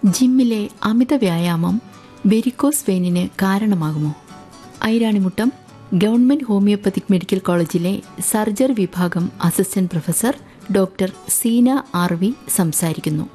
ജിമ്മിലെ അമിത വ്യായാമം വെരിക്കോസ് വെയിനിന് കാരണമാകുമോ ഐരാണിമുട്ടം ഗവൺമെന്റ് ഹോമിയോപ്പതിക് മെഡിക്കൽ കോളേജിലെ സർജറി വിഭാഗം assistant professor doctor Seena R V സംസാരിക്കുന്നു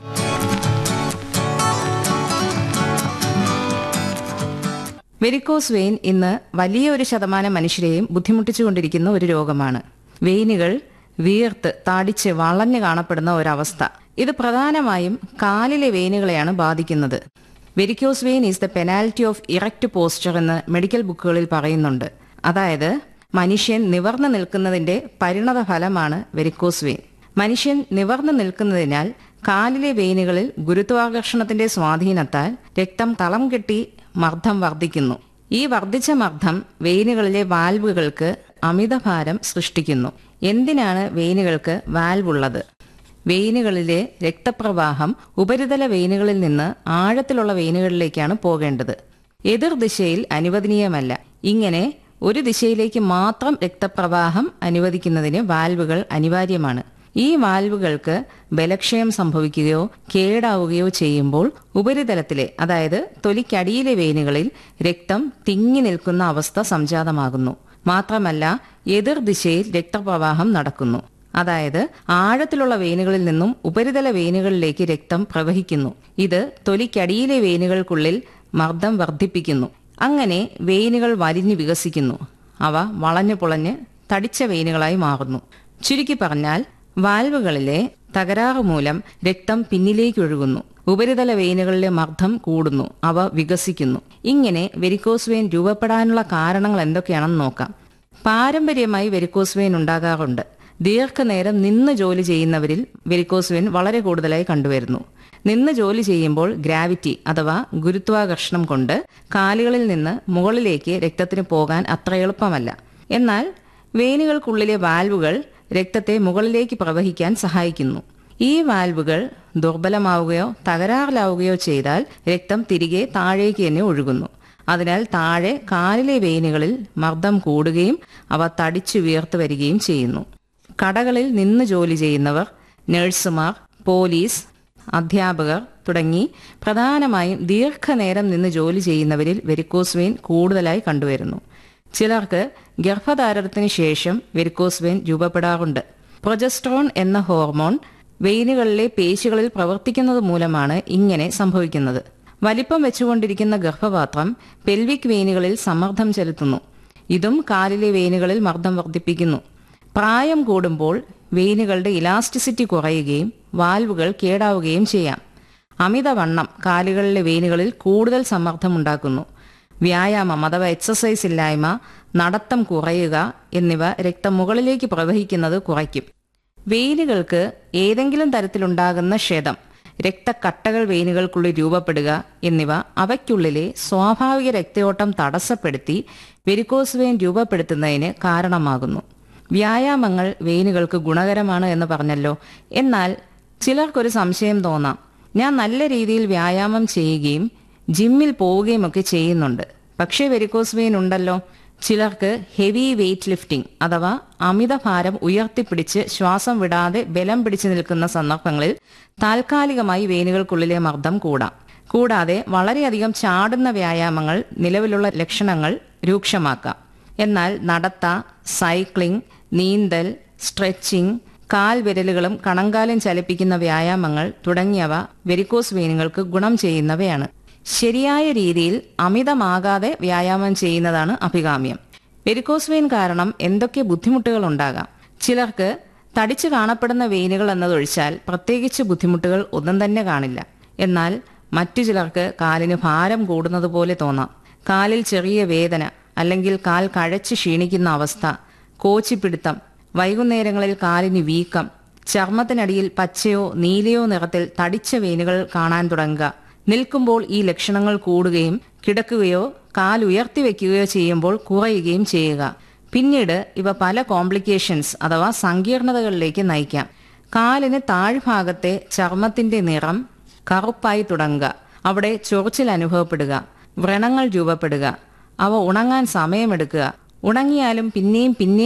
വെരിക്കോസ് വെയിൻ ഇന്ന് വലിയ ഒരു ശതമാനം മനുഷ്യരെയും ബുദ്ധിമുട്ടിച്ചുകൊണ്ടിരിക്കുന്ന ഒരു രോഗമാണ് വെയിനുകൾ വീർത്ത് താടിച്ച് വളഞ്ഞു കാണപ്പെടുന്ന ഒരവസ്ഥ ഇത് പ്രധാനമായും കാലിലെ വെയിനുകളെയാണ് ബാധിക്കുന്നത് varicose vein is the penalty of erect posture എന്ന് മെഡിക്കൽ ബുക്കുകളിൽ പറയുന്നുണ്ട് അതായത് മനുഷ്യൻ നിവർന്നു നിൽക്കുന്നതിന്റെ പരിണത ഫലമാണ് വെരിക്കോസ് വെയിൻ മനുഷ്യൻ നിവർന്നു നിൽക്കുന്നതിനാൽ കാലിലെ വെയിനുകളിൽ ഗുരുത്വാകർഷണത്തിന്റെ സ്വാധീനത്താൽ രക്തം തളം കെട്ടി മർദ്ദം വർദ്ധിക്കുന്നു ഈ വർദ്ധിച്ച മർദ്ദം വെയിനുകളിലെ വാൽവുകൾക്ക് അമിതഭാരം സൃഷ്ടിക്കുന്നു എന്തിനാണ് വെയിനുകൾക്ക് വാൽവുള്ളത് വെയിനുകളിലെ രക്തപ്രവാഹം ഉപരിതല വെയിനുകളിൽ നിന്ന് ആഴത്തിലുള്ള വെയിനുകളിലേക്കാണ് പോകേണ്ടത് എതിർദിശയിൽ അനുവദനീയമല്ല ഇങ്ങനെ ഒരു ദിശയിലേക്ക് മാത്രം രക്തപ്രവാഹം അനുവദിക്കുന്നതിന് വാൽവുകൾ അനിവാര്യമാണ് ഈ വാൽവുകൾക്ക് ബലക്ഷയം സംഭവിക്കുകയോ കേടാവുകയോ ചെയ്യുമ്പോൾ ഉപരിതലത്തിലെ അതായത് തൊലിക്കടിയിലെ വെയിനുകളിൽ രക്തം തിങ്ങി നിൽക്കുന്ന അവസ്ഥ സംജാതമാകുന്നു മാത്രമല്ല എതിർദിശയിൽ രക്തപ്രവാഹം നടക്കുന്നു അതായത് ആഴത്തിലുള്ള വെയിനുകളിൽ നിന്നും ഉപരിതല വെയിനുകളിലേക്ക് രക്തം പ്രവഹിക്കുന്നു ഇത് തൊലിക്കടിയിലെ വെയിനുകൾക്കുള്ളിൽ മർദ്ദം വർദ്ധിപ്പിക്കുന്നു അങ്ങനെ വെയിനുകൾ വലിഞ്ഞു വികസിക്കുന്നു അവ വളഞ്ഞു പുളഞ്ഞ് തടിച്ച വെയിനുകളായി മാറുന്നു ചുരുക്കി പറഞ്ഞാൽ വാൽവുകളിലെ തകരാറ് മൂലം രക്തം പിന്നിലേക്ക് ഒഴുകുന്നു ഉപരിതല വെയിനുകളിലെ മർദ്ദം കൂടുന്നു അവ വികസിക്കുന്നു ഇങ്ങനെ വെരിക്കോസ് വെയിൻ രൂപപ്പെടാനുള്ള കാരണങ്ങൾ എന്തൊക്കെയാണെന്ന് നോക്കാം പാരമ്പര്യമായി വെരിക്കോസ് വെയിൻ ഉണ്ടാകാറുണ്ട് ദീർഘനേരം നിന്ന് ജോലി ചെയ്യുന്നവരിൽ വെരിക്കോസ് വെയിൻ വളരെ കൂടുതലായി കണ്ടുവരുന്നു നിന്ന് ജോലി ചെയ്യുമ്പോൾ ഗ്രാവിറ്റി അഥവാ ഗുരുത്വാകർഷണം കൊണ്ട് കാലുകളിൽ നിന്ന് മുകളിലേക്ക് രക്തത്തിന് പോകാൻ അത്ര എളുപ്പമല്ല എന്നാൽ വെയിനുകൾക്കുള്ളിലെ വാൽവുകൾ രക്തത്തെ മുകളിലേക്ക് പ്രവഹിക്കാൻ സഹായിക്കുന്നു ഈ വാൽവുകൾ ദുർബലമാവുകയോ തകരാറിലാവുകയോ ചെയ്താൽ രക്തം തിരികെ താഴേക്ക് തന്നെ ഒഴുകുന്നു അതിനാൽ താഴെ കാലിലെ വെയിനുകളിൽ മർദ്ദം കൂടുകയും അവ തടിച്ചു വീർത്തു വരികയും ചെയ്യുന്നു കടകളിൽ നിന്ന് ജോലി ചെയ്യുന്നവർ നഴ്സുമാർ പോലീസ് അധ്യാപകർ തുടങ്ങി പ്രധാനമായും ദീർഘനേരം നിന്ന് ജോലി ചെയ്യുന്നവരിൽ വെരിക്കോസ് വെയിൻ കൂടുതലായി കണ്ടുവരുന്നു ചിലർക്ക് ഗർഭധാരണത്തിന് ശേഷം വെരിക്കോസ് വെയിൻ രൂപപ്പെടാറുണ്ട് പ്രൊജസ്ട്രോൺ എന്ന ഹോർമോൺ വെയിനുകളിലെ പേശികളിൽ പ്രവർത്തിക്കുന്നത് മൂലമാണ് ഇങ്ങനെ സംഭവിക്കുന്നത് വലിപ്പം വെച്ചുകൊണ്ടിരിക്കുന്ന ഗർഭപാത്രം പെൽവിക് വെയിനുകളിൽ സമ്മർദ്ദം ചെലുത്തുന്നു ഇതും കാലിലെ വെയിനുകളിൽ മർദ്ദം വർദ്ധിപ്പിക്കുന്നു പ്രായം കൂടുമ്പോൾ വെയിനുകളുടെ ഇലാസ്റ്റിസിറ്റി കുറയുകയും വാൽവുകൾ കേടാവുകയും ചെയ്യാം അമിതവണ്ണം കാലുകളിലെ വെയിനുകളിൽ കൂടുതൽ സമ്മർദ്ദമുണ്ടാക്കുന്നു വ്യായാമം അഥവാ എക്സസൈസ് ഇല്ലായ്മ നടത്തം കുറയുക എന്നിവ രക്തം മുകളിലേക്ക് പ്രവഹിക്കുന്നത് കുറയ്ക്കും വെയിനുകൾക്ക് ഏതെങ്കിലും തരത്തിലുണ്ടാകുന്ന ക്ഷതം രക്തക്കട്ടകൾ വെയിനുകൾക്കുള്ളിൽ രൂപപ്പെടുക എന്നിവ അവയ്ക്കുള്ളിലെ സ്വാഭാവിക രക്തയോട്ടം തടസ്സപ്പെടുത്തി വെരിക്കോസ് വെയിൻ രൂപപ്പെടുത്തുന്നതിന് കാരണമാകുന്നു വ്യായാമങ്ങൾ വെയിനുകൾക്ക് ഗുണകരമാണ് എന്ന് പറഞ്ഞല്ലോ എന്നാൽ ചിലർക്കൊരു സംശയം തോന്നാം ഞാൻ നല്ല രീതിയിൽ വ്യായാമം ചെയ്യുകയും ജിമ്മിൽ പോവുകയും ഒക്കെ ചെയ്യുന്നുണ്ട് പക്ഷേ വെരിക്കോസ് വെയിൻ ഉണ്ടല്ലോ ചിലർക്ക് ഹെവി വെയ്റ്റ് ലിഫ്റ്റിംഗ് അഥവാ അമിതഭാരം ഉയർത്തിപ്പിടിച്ച് ശ്വാസം വിടാതെ ബലം പിടിച്ചു നിൽക്കുന്ന സന്ദർഭങ്ങളിൽ താൽക്കാലികമായി വെയിനുകൾക്കുള്ളിലെ മർദ്ദം കൂടാം കൂടാതെ വളരെയധികം ചാടുന്ന വ്യായാമങ്ങൾ നിലവിലുള്ള ലക്ഷണങ്ങൾ രൂക്ഷമാക്കാം എന്നാൽ നടത്ത സൈക്ലിംഗ് നീന്തൽ സ്ട്രെച്ചിങ് കാൽ വിരലുകളും കണങ്കാലും ചലിപ്പിക്കുന്ന വ്യായാമങ്ങൾ തുടങ്ങിയവ വെരിക്കോസ് വെയിനുകൾക്ക് ഗുണം ചെയ്യുന്നവയാണ് ശരിയായ രീതിയിൽ അമിതമാകാതെ വ്യായാമം ചെയ്യുന്നതാണ് അഭികാമ്യം വെരിക്കോസ് വെയിൻ കാരണം എന്തൊക്കെ ബുദ്ധിമുട്ടുകൾ ഉണ്ടാകാം ചിലർക്ക് തടിച്ചു കാണപ്പെടുന്ന വെയിനുകൾ എന്നതൊഴിച്ചാൽ പ്രത്യേകിച്ച് ബുദ്ധിമുട്ടുകൾ ഒന്നും തന്നെ കാണില്ല എന്നാൽ മറ്റു ചിലർക്ക് കാലിന് ഭാരം കൂടുന്നത് പോലെ തോന്നാം കാലിൽ ചെറിയ വേദന അല്ലെങ്കിൽ കാൽ കഴച്ച് ക്ഷീണിക്കുന്ന അവസ്ഥ കോച്ചിപ്പിടുത്തം വൈകുന്നേരങ്ങളിൽ കാലിന് വീക്കം ചർമ്മത്തിനടിയിൽ പച്ചയോ നീലയോ നിറത്തിൽ തടിച്ച വെയിനുകൾ കാണാൻ തുടങ്ങുക നിൽക്കുമ്പോൾ ഈ ലക്ഷണങ്ങൾ കൂടുകയും കിടക്കുകയോ കാൽ ഉയർത്തി വെക്കുകയോ ചെയ്യുമ്പോൾ കുറയുകയും ചെയ്യുക പിന്നീട് ഇവ പല കോംപ്ലിക്കേഷൻസ് അഥവാ സങ്കീർണതകളിലേക്ക് നയിക്കാം കാലിന് താഴ്ഭാഗത്തെ ചർമ്മത്തിന്റെ നിറം കറുപ്പായി തുടങ്ങുക അവിടെ ചൊറിച്ചിൽ അനുഭവപ്പെടുക വ്രണങ്ങൾ രൂപപ്പെടുക അവ ഉണങ്ങാൻ സമയമെടുക്കുക ഉണങ്ങിയാലും പിന്നെയും പിന്നെയും